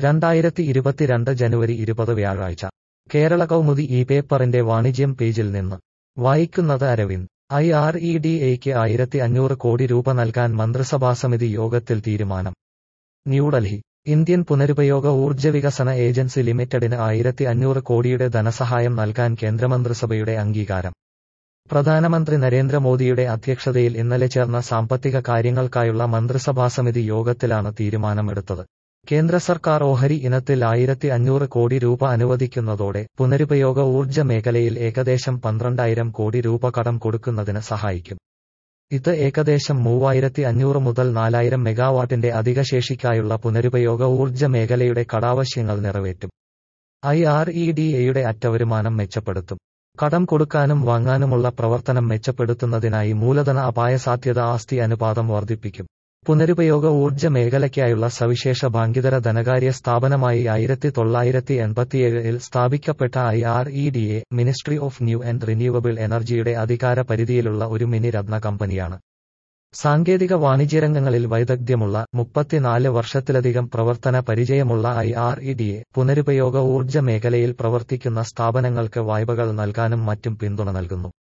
രണ്ടായിരത്തി ഇരുപത്തിരണ്ട് ജനുവരി ഇരുപത് വ്യാഴാഴ്ച കേരള കൗമുദി ഈ പേപ്പറിന്റെ വാണിജ്യം പേജിൽ നിന്ന് വായിക്കുന്നത് Aravind I R E D എയ്ക്ക് ആയിരത്തി അഞ്ഞൂറ് കോടി രൂപ നൽകാൻ മന്ത്രിസഭാസമിതി യോഗത്തിൽ തീരുമാനം ന്യൂഡൽഹി ഇന്ത്യൻ പുനരുപയോഗ ഊർജ്ജ വികസന ഏജൻസി ലിമിറ്റഡിന് ആയിരത്തി അഞ്ഞൂറ് കോടിയുടെ ധനസഹായം നൽകാൻ കേന്ദ്രമന്ത്രിസഭയുടെ അംഗീകാരം പ്രധാനമന്ത്രി നരേന്ദ്രമോദിയുടെ അധ്യക്ഷതയിൽ ഇന്നലെ ചേർന്ന സാമ്പത്തിക കാര്യങ്ങൾക്കായുള്ള മന്ത്രിസഭാസമിതി യോഗത്തിലാണ് തീരുമാനമെടുത്തത് കേന്ദ്ര സർക്കാർ ഓഹരി ഇനത്തിൽ ആയിരത്തി അഞ്ഞൂറ് കോടി രൂപ അനുവദിക്കുന്നതോടെ പുനരുപയോഗ ഊർജ്ജ മേഖലയിൽ ഏകദേശം പന്ത്രണ്ടായിരം കോടി രൂപ കടം കൊടുക്കുന്നതിന് സഹായിക്കും ഇത് ഏകദേശം മൂവായിരത്തി അഞ്ഞൂറ് മുതൽ നാലായിരം മെഗാവാട്ടിന്റെ അധിക ശേഷിക്കായുള്ള പുനരുപയോഗ ഊർജ്ജ മേഖലയുടെ കടാവശ്യങ്ങൾ നിറവേറ്റും ഐ ആർ ഇ ഡി എയുടെ അറ്റവരുമാനം മെച്ചപ്പെടുത്തും കടം കൊടുക്കാനും വാങ്ങാനുമുള്ള പ്രവർത്തനം മെച്ചപ്പെടുത്തുന്നതിനായി മൂലധന അപായസാധ്യത ആസ്തി അനുപാതം വർദ്ധിപ്പിക്കും പുനരുപയോഗ ഊർജ്ജ മേഖലയ്ക്കായുള്ള സവിശേഷ ബാങ്കിതര ധനകാര്യ സ്ഥാപനമായി ആയിരത്തി തൊള്ളായിരത്തി എൺപത്തിയേഴിൽ സ്ഥാപിക്കപ്പെട്ട I R E D A ministry of new and renewable എനർജിയുടെ അധികാര പരിധിയിലുള്ള ഒരു മിനി രത്ന കമ്പനിയാണ് സാങ്കേതിക വാണിജ്യരംഗങ്ങളിൽ വൈദഗ്ധ്യമുള്ള മുപ്പത്തിനാല് വർഷത്തിലധികം പ്രവർത്തന പരിചയമുള്ള I R E D A പുനരുപയോഗ ഊർജ്ജ മേഖലയിൽ പ്രവർത്തിക്കുന്ന സ്ഥാപനങ്ങൾക്ക് വായ്പകൾ നൽകാനും മറ്റും പിന്തുണ നൽകുന്നു